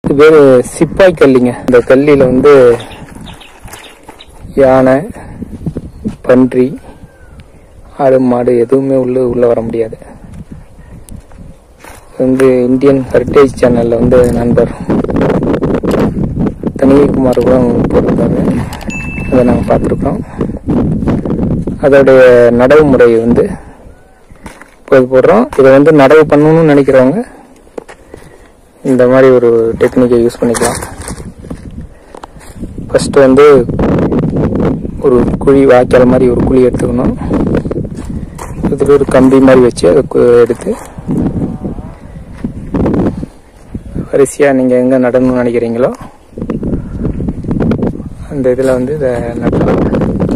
இது பேர் சிப்பாய் கல்லிங்க இந்த கல்லியில் வந்து யானை பன்றி ஆடு மாடு எதுவுமே உள்ள உள்ள வர முடியாது இது வந்து இந்தியன் ஹெரிட்டேஜ் சேனல்ல வந்து நண்பர் தனிகுமார் கூட போட்டிருக்காரு அதை நாங்கள் பார்த்துருக்கோம் அதோடைய நடவு முறை வந்து இப்போ போடுறோம் இதை வந்து நடவு பண்ணணும்னு நினைக்கிறவங்க இந்த மாதிரி ஒரு டெக்னிக்கை யூஸ் பண்ணிக்கலாம் ஃபஸ்ட்டு வந்து ஒரு குழி வாய்க்கால் மாதிரி ஒரு குழி எடுத்துக்கணும் இதில் ஒரு கம்பி மாதிரி வச்சு அதை கு- எடுத்து வரிசையாக நீங்கள் எங்கே நடணும்னு நினைக்கிறீங்களோ அந்த இதில் வந்து இதை நடலாம்